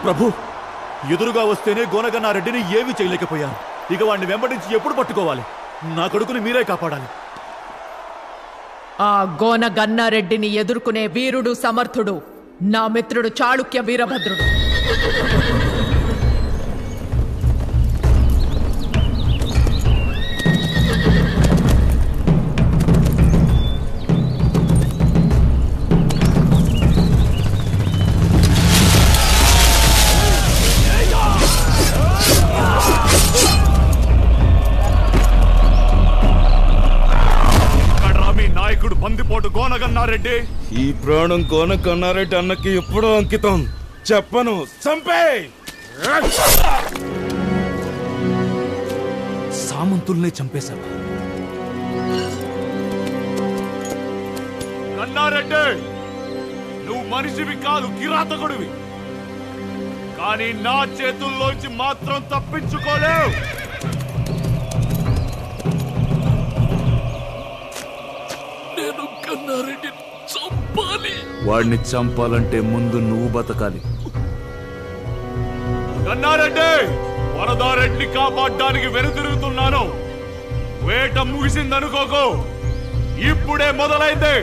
ప్రభు ఎదురుగా వస్తేనే గోనగన్నారెడ్డిని ఏమీ చేయలేకపోయారు ఇక వాడిని వెంబడించి ఎప్పుడు పట్టుకోవాలి నా కొడుకుని మీరే కాపాడాలి ఆ గోన గన్నారెడ్డిని ఎదుర్కొనే వీరుడు సమర్థుడు నా మిత్రుడు చాళుక్య వీరభద్రుడు ఎక్కడ్రా మీ నాయకుడు బందిపోటు గోనగన్నారెడ్డి ఈ ప్రాణం కోన కన్నారెడ్డి అన్నకి ఎప్పుడో అంకితం చెప్పను చంపే సామంతుల్నే చంపేశారు గన్నారెడ్డి నువ్వు మనిషివి కాదు కిరాతకుడివి కానీ నా చేతుల్లోంచి మాత్రం తప్పించుకోలేవు నేను కన్నారెడ్డిని చంపాలి వాడిని చంపాలంటే ముందు నువ్వు బతకాలి గన్నారెడ్డి వరదారెడ్డిని కాపాడడానికి వెనుతిరుగుతున్నాను వేట ముగిసిందనుకోకు ఇప్పుడే మొదలైంది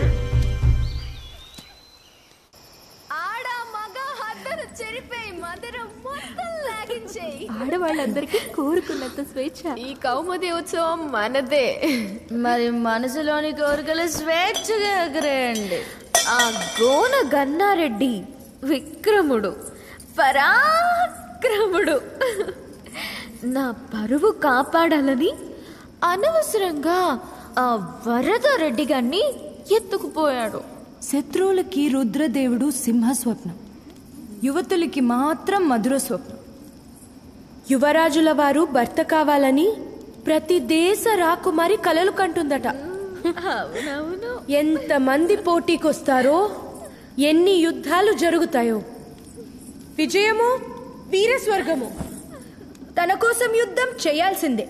ఆడ మగ హద్దరు చెరిపోయి మధురం మొత్తం లాగించేయి ఆడవాళ్ళందరికీ కోరుకున్నంత స్వేచ్ఛ ఈ కౌముది ఉత్సవం మనదే మరి మనసులోని కోరికలు స్వేచ్ఛగా ఎగరేయండి ఆ గోన గన్నారెడ్డి విక్రముడు పరాక్రముడు నా పరువు కాపాడాలని అనవసరంగా ఆ వరద రెడ్డి గారిని ఎత్తుకుపోయాడు శత్రువులకి రుద్రదేవుడు సింహ స్వప్నం యువతులకి మాత్రం మధుర స్వప్నం యువరాజుల వారు భర్త కావాలని ప్రతి దేశ రాకుమారి కలలు కంటుందట అవునవును ఎంతమంది పోటీకొస్తారో ఎన్ని యుద్ధాలు జరుగుతాయో విజయము వీరస్వర్గము తన కోసం యుద్ధం చేయాల్సిందే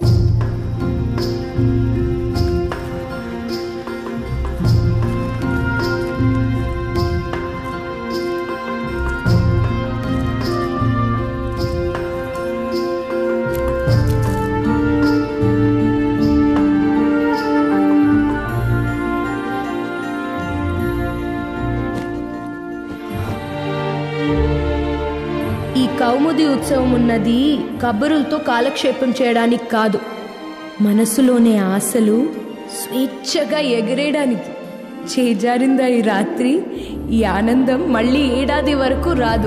ఈ కౌముది ఉత్సవం ఉన్నది కబురులతో కాలక్షేపం చేయడానికి కాదు మనసులోని ఆశలు స్వేచ్ఛగా ఎగిరేయడానికి చేజారిందా ఈ రాత్రి ఈ ఆనందం మళ్ళీ ఏడాది వరకు రాదు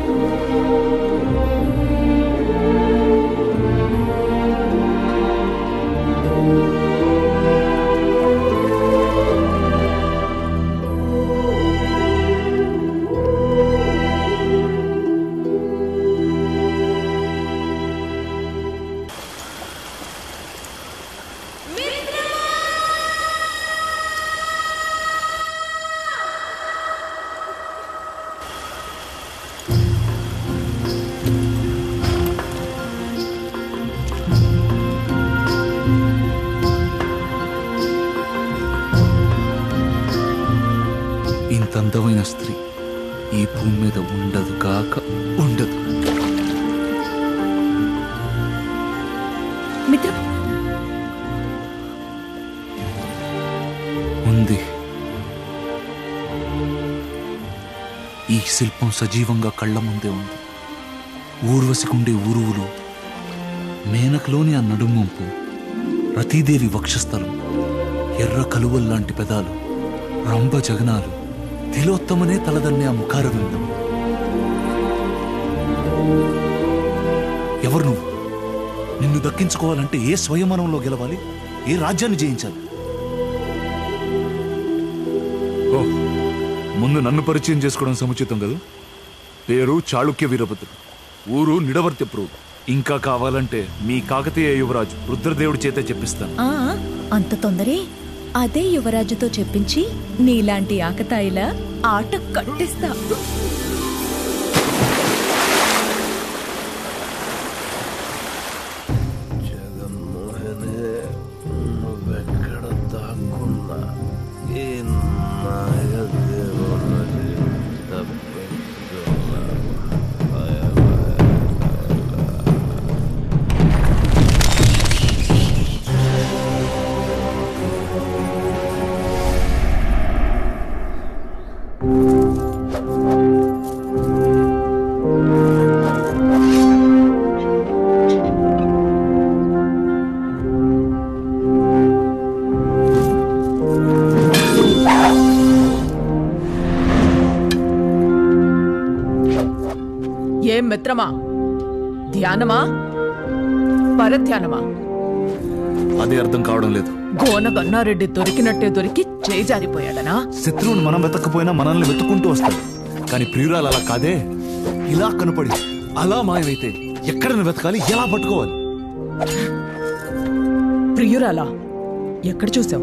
ఇంత అందమైన స్త్రీ ఈ భూమి మీద ఉండదు కాక ఉండదు మిత్ర ఉంది ఈ శిల్పం సజీవంగా కళ్ళ ముందే ఉంది ఊర్వశికుండే ఊరువులు మేనకలోని ఆ నడుమంపు రతీదేవి వక్షస్థలం ఎర్ర కలువల్లాంటి పెదాలు రంభ జగనాలు తిలోత్తమనే తలదన్నే ఆ ముఖార విందం ఎవరు నువ్వు నిన్ను దక్కించుకోవాలంటే ఏ స్వయమనంలో గెలవాలి ఏ రాజ్యాన్ని జయించాలి ఓ ముందు నన్ను పరిచయం చేసుకోవడం సముచితం కదా పేరు చాళుక్య వీరభద్రుడు ఊరు నిడవర్తిప్రు ఇంకా కావాలంటే మీ కాకతీయ యువరాజు రుద్రదేవుడి చేతే చెప్పిస్తాను ఆ అంత తొందరే అదే యువరాజుతో చెప్పించి నీలాంటి ఆకతాయిలా ఆట కట్టిస్తా జగన్మోహనే నువ్వెక్కడ దాక్కున్నా ఈ నాగదేవుని తప్పించుకున్నా ఏం మిత్రమా ధ్యానమా పరధ్యానమా అదే అర్థం కావడం లేదు గోన గన్నారెడ్డి దొరికినట్టే దొరికి చేజారిపోయాడనా శత్రువుని మనం వెతకపోయినా మనల్ని వెతుక్కుంటూ వస్తాడు కానీ ప్రియురాలు అలా కాదే ఇలా కనపడి అలా మాయమైతే ఎక్కడ వెతకాలి ఎలా పట్టుకోవాలి ప్రియురాలా ఎక్కడ చూసావు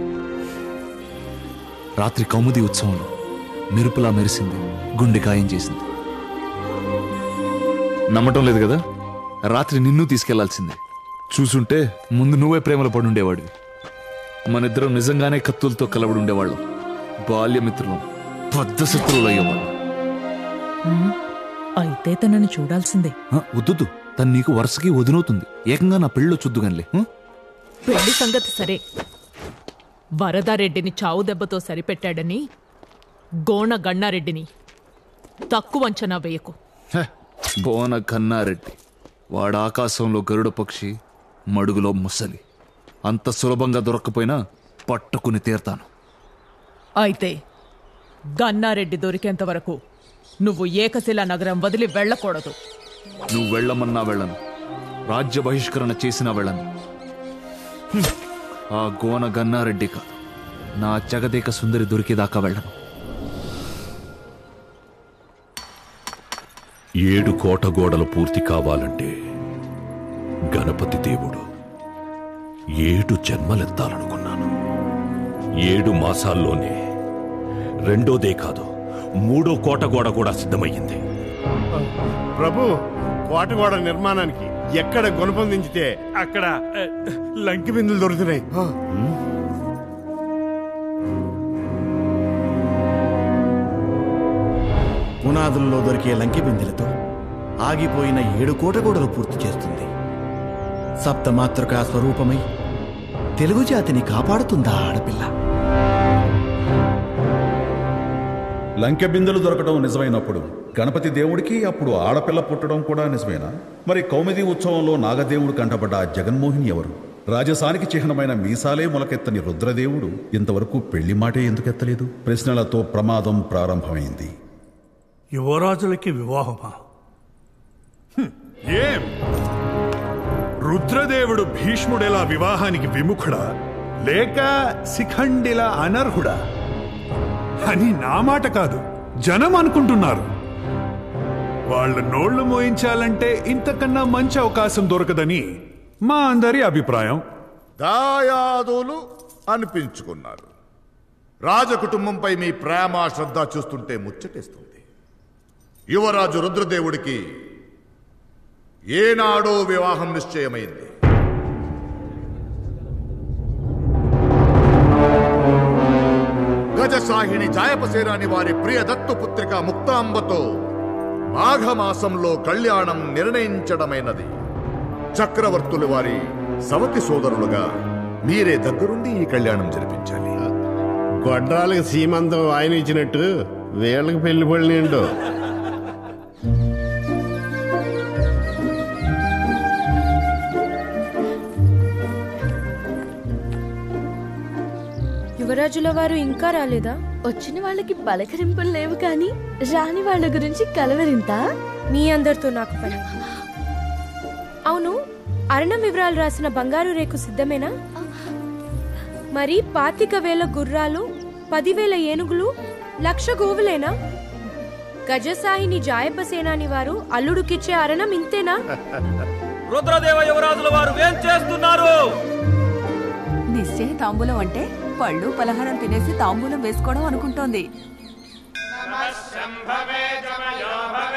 రాత్రి కౌముది ఉత్సవంలో మెరుపులా మెరిసింది గుండె ఖాయం చేసింది నమ్మటం లేదు కదా రాత్రి నిన్ను తీసుకెళ్లాల్సిందే చూసుంటే ముందు నువ్వే ప్రేమలో పడుండేవాడివి మన ఇద్దరం నిజంగానే కత్తులతో కలబడి ఉండేవాళ్ళం బాల్యమిత్రులం పెద్ద శత్రువులు అయ్యేవాళ్ళం అయితే తనని చూడాల్సిందే ఆ, వద్దు తను నీకు వరుసకి వదినవుతుంది ఏకంగా నా పెళ్ళిలో చూద్దుగానిలే ఆ? పెళ్లి సంగతి సరే వరదారెడ్డిని చావు దెబ్బతో సరిపెట్టాడని గోణ గన్నారెడ్డిని తక్కువ అంచనా వేయకు హె, బోన కన్నారెడ్డి వాడు ఆకాశంలో గరుడ పక్షి మడుగులో ముసలి అంత సులభంగా దొరక్కపోయినా పట్టుకుని తీరతాను అయితే గన్నారెడ్డి దొరికేంత వరకు నువ్వు ఏకశిలా నగరం వదిలి వెళ్ళకూడదు నువ్వు వెళ్ళమన్నా వెళ్ళను రాజ్య బహిష్కరణ చేసినా వెళ్ళను హ్మ్. ఆ గోన గన్నారెడ్డి కాదు నా జగదేక సుందరి దొరికేదాకా వెళ్ళను ఏడు కోట గోడలు పూర్తి కావాలంటే గణపతి దేవుడు ఏడు జన్మలెత్తాలనుకున్నాను ఏడు మాసాల్లోనే రెండోదే కాదు మూడో కోట గోడ కూడా సిద్ధమయ్యింది ప్రభు కోటగోడ నిర్మాణానికి ఎక్కడ గుణపొందించితే అక్కడ ఆ, లంకి బిందులు దొరుకుతున్నాయి ఆ. పునాదుల్లో దొరికే లంకి బిందెలతో ఆగిపోయిన ఏడు కోటగోడలు పూర్తి చేస్తుంది సప్తమాతృకా స్వరూపమై తెలుగు జాతిని కాపాడుతుందా ఆడపిల్ల లంకె బిందెలు దొరకడం నిజమైనప్పుడు గణపతి దేవుడికి అప్పుడు ఆడపిల్ల పుట్టడం కూడా నిజమేనా మరి కౌమిది ఉత్సవంలో నాగదేవుడు కంటపడ్డ ఆ జగన్మోహిని ఎవరు రాజసానికి చిహ్నమైన మీసాలే మొలకెత్తని రుద్రదేవుడు ఇంతవరకు పెళ్లి మాటే ఎందుకు ఎత్తలేదు ప్రశ్నలతో ప్రమాదం ప్రారంభమైంది యువరాజులకి వివాహమా ఏం రుద్రదేవుడు భీష్ముడెలా వివాహానికి విముఖుడా లేక శిఖండిలా అనర్హుడా అని నా మాట కాదు జనం అనుకుంటున్నారు వాళ్ళ నోళ్లు మోయించాలంటే ఇంతకన్నా మంచి అవకాశం దొరకదని మా అందరి అభిప్రాయం దాయాదులు అనిపించుకున్నారు రాజకుటుంబంపై మీ ప్రేమ శ్రద్ధ చూస్తుంటే ముచ్చటేస్తుంది యువరాజు రుద్రదేవుడికి ఏనాడో వివాహం నిశ్చయమైంది గజసాహిని జాయపసేనాని వారి ప్రియ దత్తుపుత్రిక ముక్తాంబతో మాఘమాసంలో కళ్యాణం నిర్ణయించడమైనది చక్రవర్తులు వారి సవతి సోదరులుగా మీరే దగ్గరుండి ఈ కళ్యాణం జరిపించాలి గొడ్రాలకు సీమంతం ఆయన ఇచ్చినట్టు వీళ్ళకి పెళ్లి పళ్ళు ఏంటో యువరాజుల వారు ఇంకా రాలేదా వచ్చిన వాళ్ళకి పలకరింపులు లేవు కానీ రాని వాళ్ళ గురించి కలవరింత మీ అందరితో నాకు పని అవును అరణం వివరాలు రాసిన బంగారు రేకు సిద్ధమేనా మరి పాతిక వేల గుర్రాలు పదివేల ఏనుగులు లక్ష గోవులేనా గజసాయిని జాయప సేనాని వారు అల్లుడుకిచ్చే అరణం ఇంతేనా రుద్రదేవ యువరాజుల వారు ఏం చేస్తున్నారు నిశ్చయ తాంబూలం అంటే పళ్ళు పలహారం తినేసి తాంబూలం వేసుకోవడం అనుకుంటోంది శంభవే జమయో భవే